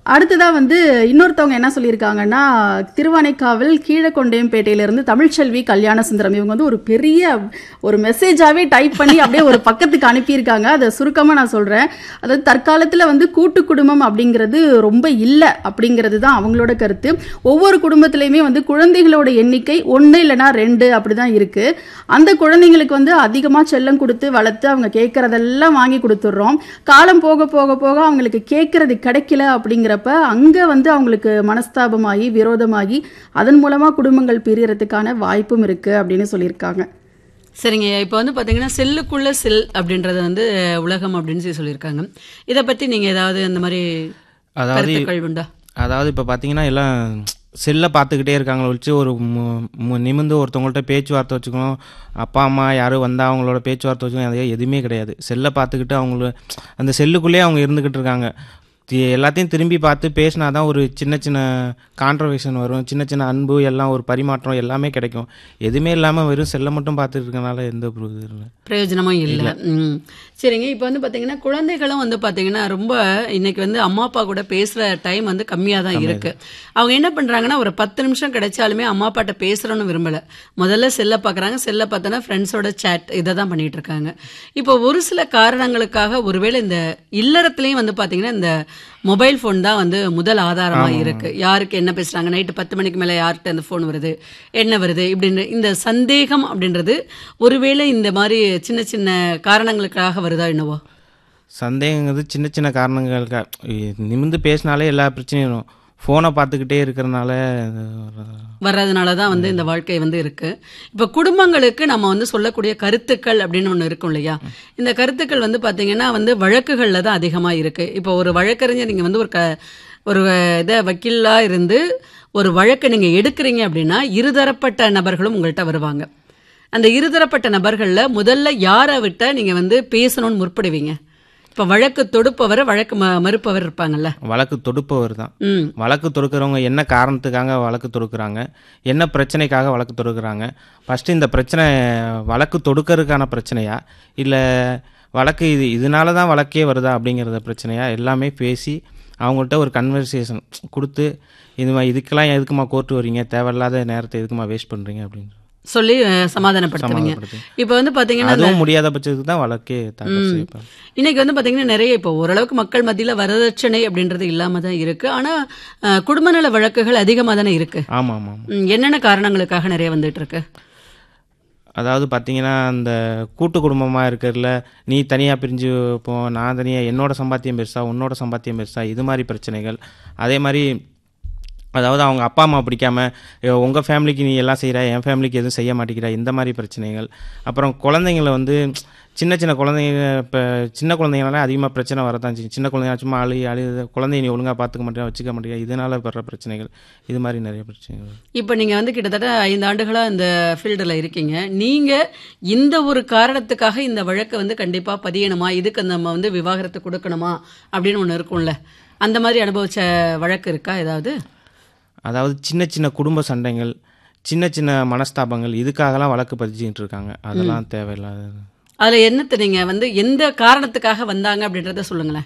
அடுத்ததாக வந்து இன்னொருத்தவங்க என்ன சொல்லியிருக்காங்கன்னா திருவானைக்காவல் கீழக்கொண்டையம்பேட்டையிலிருந்து தமிழ்ச்செல்வி கல்யாண சுந்தரம் இவங்க வந்து ஒரு பெரிய ஒரு மெசேஜாகவே டைப் பண்ணி அப்படியே ஒரு பக்கத்துக்கு அனுப்பியிருக்காங்க அதை சுருக்கமாக நான் சொல்கிறேன் அதாவது தற்காலத்தில் வந்து கூட்டு குடும்பம் அப்படிங்கிறது ரொம்ப இல்லை அப்படிங்கிறது தான் அவங்களோட கருத்து ஒவ்வொரு குடும்பத்திலையுமே வந்து குழந்தைகளோட எண்ணிக்கை ஒன்று இல்லைன்னா ரெண்டு அப்படி தான் இருக்குது அந்த குழந்தைங்களுக்கு வந்து அதிகமாக செல்லம் கொடுத்து வளர்த்து அவங்க கேட்குறதெல்லாம் வாங்கி கொடுத்துட்றோம் காலம் போக போக போக அவங்களுக்கு கேட்குறது கிடைக்கல அப்படிங்கிறப்ப அங்கே வந்து அவங்களுக்கு மனஸ்தாபமாகி விரோதமாகி அதன் மூலமாக குடும்பங்கள் பிரியறதுக்கான வாய்ப்பும் இருக்குது அப்படின்னு சொல்லியிருக்காங்க சரிங்க இப்போ வந்து பார்த்தீங்கன்னா செல்லுக்குள்ள செல் அப்படின்றது வந்து உலகம் அப்படின்னு சொல்லி சொல்லியிருக்காங்க இதை பற்றி நீங்கள் ஏதாவது அந்த மாதிரி அதாவது கருத்துக்கள் உண்டா அதாவது இப்போ பார்த்தீங்கன்னா எல்லாம் செல்லை பார்த்துக்கிட்டே இருக்காங்களே ஒழிச்சு ஒரு மு- மு- நிமிர்ந்து ஒருத்தவங்கள்ட்ட பேச்சுவார்த்தை வச்சுக்கணும் அப்பா அம்மா யாரும் வந்தால் அவங்களோட பேச்சுவார்த்தை வச்சுக்கணும் அதே எதுவுமே கிடையாது செல்லை பார்த்துக்கிட்டு அவங்கள அந்த செல்லுக்குள்ளேயே அவங்க இருந்துக்கிட்டு இருக்காங்க தி- எல்லாத்தையும் திரும்பி பார்த்து பேசினா தான் ஒரு சின்ன சின்ன கான்ட்ரவர்ஷன் வரும் சின்ன சின்ன அன்பு எல்லாம் ஒரு பரிமாற்றம் எல்லாமே கிடைக்கும் எதுவுமே இல்லாமல் வெறும் செல்லை மட்டும் பார்த்துட்டு இருக்கனால எந்த ஒரு இது இல்லை பிரயோஜனமும் இல்லை ம் சரிங்க இப்போ வந்து பார்த்தீங்கன்னா குழந்தைகளும் வந்து பார்த்தீங்கன்னா ரொம்ப இன்னைக்கு வந்து அம்மா அப்பா கூட பேசுகிற டைம் வந்து கம்மியாக தான் இருக்கு அவங்க என்ன பண்ணுறாங்கன்னா ஒரு பத்து நிமிஷம் கிடைச்சாலுமே அம்மா அப்பாட்ட பேசுகிறோன்னு விரும்பலை முதல்ல செல்லை பார்க்குறாங்க செல்லை பார்த்தோன்னா ஃப்ரெண்ட்ஸோட சேட் இதை தான் பண்ணிட்டு இருக்காங்க இப்போ ஒரு சில காரணங்களுக்காக ஒருவேளை இந்த இல்லறத்துலேயும் வந்து பார்த்தீங்கன்னா இந்த மொபைல் ஃபோன் தான் வந்து முதல் ஆதாரமாக இருக்கு யாருக்கு என்ன பேசுறாங்க நைட்டு பத்து மணிக்கு மேலே யார்கிட்ட அந்த ஃபோன் வருது என்ன வருது இப்படின்ற இந்த சந்தேகம் அப்படின்றது ஒருவேளை இந்த மாதிரி சின்ன சின்ன காரணங்களுக்காக வருதா என்னவோ சந்தேகங்கிறது சின்ன சின்ன காரணங்களுக்கா நிமிர்ந்து பேசினாலே எல்லா பிரச்சனையும் வரும் ஃபோனை பார்த்துக்கிட்டே இருக்கிறனால இது வர்றது. வர்றதுனால தான் வந்து இந்த வாழ்க்கை வந்து இருக்கு இப்போ குடும்பங்களுக்கு நம்ம வந்து சொல்லக்கூடிய கருத்துக்கள் அப்படின்னு ஒன்று இருக்கும் இல்லையா இந்த கருத்துக்கள் வந்து பார்த்தீங்கன்னா வந்து வழக்குகளில் தான் அதிகமாக இருக்கு இப்போ ஒரு வழக்கறிஞர் நீங்கள் வந்து ஒரு க ஒரு இதை வக்கீலாக இருந்து ஒரு வழக்கை நீங்கள் எடுக்கிறீங்க அப்படின்னா இருதரப்பட்ட நபர்களும் உங்கள்கிட்ட வருவாங்க அந்த இருதரப்பட்ட நபர்களில் முதல்ல யாரை விட்ட நீங்கள் வந்து பேசணும்னு முற்படுவீங்க இப்போ வழக்கு தொடுப்பவர் வழக்கு ம மறுப்பவர் இருப்பாங்கல்ல வழக்கு தொடுப்பவர் தான் ம் வழக்கு தொடுக்கிறவங்க என்ன காரணத்துக்காக வழக்கு தொடுக்கிறாங்க என்ன பிரச்சனைக்காக வழக்கு தொடுக்கிறாங்க ஃபஸ்ட்டு இந்த பிரச்சனை வழக்கு தொடுக்கறதுக்கான பிரச்சனையா இல்லை வழக்கு இது இதனால தான் வழக்கே வருதா அப்படிங்கிறத பிரச்சனையா எல்லாமே பேசி அவங்கள்ட்ட ஒரு கன்வர்சேஷன் கொடுத்து இது மா- இதுக்கெல்லாம் எதுக்குமா கோர்ட்டு வரீங்க தேவையில்லாத நேரத்தை எதுக்குமா வேஸ்ட் பண்ணுறீங்க அப்படின்னு சொல்லி அஹ், சமாதானப்படுத்துவீங்க சமாதானப்படுத்து. இப்போ வந்து பார்த்தீங்கன்னா அதுவும் முடியாத பட்சத்துக்கு தான் வழக்கே தாக்கல் செய்யப்படும் இன்னைக்கு வந்து பாத்தீங்கன்னா நிறைய இப்போ ஓரளவுக்கு மக்கள் மத்தியில வரதட்சணை அப்படின்றது இல்லாம தான் இருக்கு ஆனா அஹ், குடும்ப நல வழக்குகள் அதிகமா தானே இருக்கு ஆமாம் ஆமாம் ஆமாம் ம், என்னென்ன காரணங்களுக்காக நிறைய வந்துட்டு இருக்கு அதாவது பார்த்தீங்கன்னா அந்த கூட்டு குடும்பமாக இருக்கிறதுல நீ தனியாக பிரிஞ்சு போ நான் தனியாக என்னோட சம்பாத்தியம் பெருசா உன்னோட சம்பாத்தியம் பெருசா இது மாதிரி பிரச்சனைகள் அதே மாதிரி அதாவது அவங்க அப்பா அம்மா பிடிக்காம உங்கள் ஃபேமிலிக்கு நீ எல்லாம் செய்கிற என் ஃபேமிலிக்கு எதுவும் செய்ய மாட்டேங்கிற இந்த மாதிரி பிரச்சனைகள் அப்புறம் குழந்தைங்கள வந்து சின்ன சின்ன குழந்தைங்க இப்போ சின்ன குழந்தைங்களால அதிகமாக பிரச்சனை வரதான் செய்யும் சின்ன குழந்தைங்க சும்மா அழு அழு குழந்தைய நீ ஒழுங்காக பார்த்துக்க மாட்டேன் வச்சுக்க மாட்டேங்க இதனால் வர்ற பிரச்சனைகள் இது மாதிரி நிறைய பிரச்சனைகள் இப்போ நீங்க வந்து கிட்டத்தட்ட ஐந்து ஆண்டுகளா இந்த ஃபீல்டில் இருக்கீங்க நீங்க இந்த ஒரு காரணத்துக்காக இந்த வழக்கை வந்து கண்டிப்பா பதியணுமா இதுக்கு நம்ம வந்து விவாகரத்து கொடுக்கணுமா அப்படின்னு ஒன்று இருக்கும்ல அந்த மாதிரி அனுபவிச்ச வழக்கு இருக்கா ஏதாவது அதாவது சின்ன சின்ன குடும்ப சண்டைகள் சின்ன சின்ன மனஸ்தாபங்கள் இதுக்காகலாம் வழக்கு பதிச்சுட்டு இருக்காங்க அதெல்லாம் தேவையில்லாத அதுல என்னத்தை நீங்க வந்து எந்த காரணத்துக்காக வந்தாங்க அப்படின்றத சொல்லுங்களேன்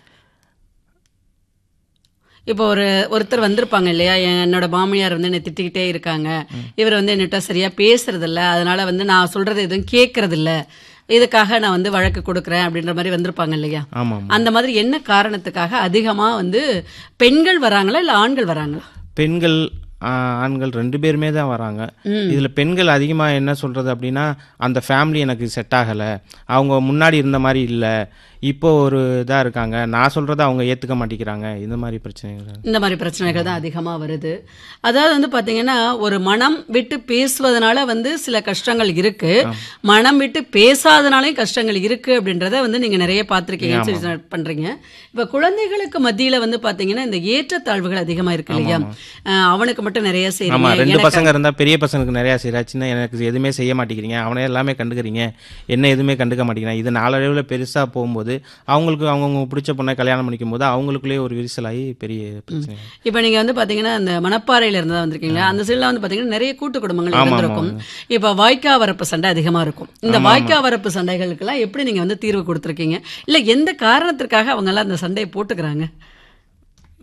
இப்போ ஒரு ஒருத்தர் வந்திருப்பாங்க இல்லையா என் என்னோட மாமியார் வந்து என்னை திட்டிக்கிட்டே இருக்காங்க இவர் வந்து என்னிட்ட சரியா பேசுறது இல்ல அதனால வந்து நான் சொல்றது எதுவும் கேட்கறது இல்ல இதுக்காக நான் வந்து வழக்கு கொடுக்குறேன் அப்படின்ற மாதிரி வந்திருப்பாங்க இல்லையா ஆமாம் அந்த மாதிரி என்ன காரணத்துக்காக அதிகமா வந்து பெண்கள் வராங்களா இல்ல ஆண்கள் வராங்களா பெண்கள் ஆ, ஆண்கள் ரெண்டு பேருமே தான் வராங்க இதில் பெண்கள் அதிகமாக என்ன சொல்கிறது அப்படின்னா அந்த ஃபேமிலி எனக்கு செட் ஆகலை அவங்க முன்னாடி இருந்த மாதிரி இல்லை இப்போ ஒரு இதாக இருக்காங்க நான் சொல்கிறத அவங்க ஏற்றுக்க மாட்டேங்கிறாங்க இந்த மாதிரி பிரச்சனைகள் இந்த மாதிரி பிரச்சனைகள் தான் அதிகமா வருது அதாவது வந்து பாத்தீங்கன்னா ஒரு மனம் விட்டு பேசுவதனால வந்து சில கஷ்டங்கள் இருக்கு மனம் விட்டு பேசாதனாலையும் கஷ்டங்கள் இருக்கு அப்படின்றத வந்து நீங்க நிறைய பார்த்திருக்கீங்க சரி பண்றீங்க இப்ப குழந்தைகளுக்கு மத்தியில வந்து பாத்தீங்கன்னா இந்த ஏற்றத்தாழ்வுகள் அதிகமா இருக்கு இல்லையா அஹ் அவனுக்கு மட்டும் நிறைய ஆமாம் செய்றீங்க ரெண்டு எனக்கு பசங்க இருந்தால் பெரிய பசங்களுக்கு நிறையா செய்கிறா சின்ன எனக்கு எதுவுமே செய்ய மாட்டேங்கிறீங்க அவனே எல்லாமே கண்டுக்கிறீங்க என்ன எதுவுமே கண்டுக்க மாட்டேங்கிறான் இது நாளடைவில் பெருசாக போகும்போது அவங்களுக்கு அவங்கவுங்க பிடிச்ச பொண்ணை கல்யாணம் பண்ணிக்கும் போது அவங்களுக்குள்ளேயே ஒரு விரிசலாகி பெரிய பிரச்சனை இப்ப நீங்க வந்து பாத்தீங்கன்னா அந்த மணப்பாறையில இருந்து தான் வந்திருக்கீங்களா அந்த சைடுல வந்து பாத்தீங்கன்னா நிறைய கூட்டு குடும்பங்கள் ஆமா, இருந்திருக்கும் இப்ப வாய்க்கா வரப்பு சண்டை அதிகமா இருக்கும் இந்த வாய்க்கா வரப்பு சண்டைகளுக்கெல்லாம் எப்படி நீங்க வந்து தீர்வு கொடுத்திருக்கீங்க இல்ல எந்த காரணத்திற்காக அவங்க எல்லாம் அந்த சண்டையை போட்டுக்கிறாங்க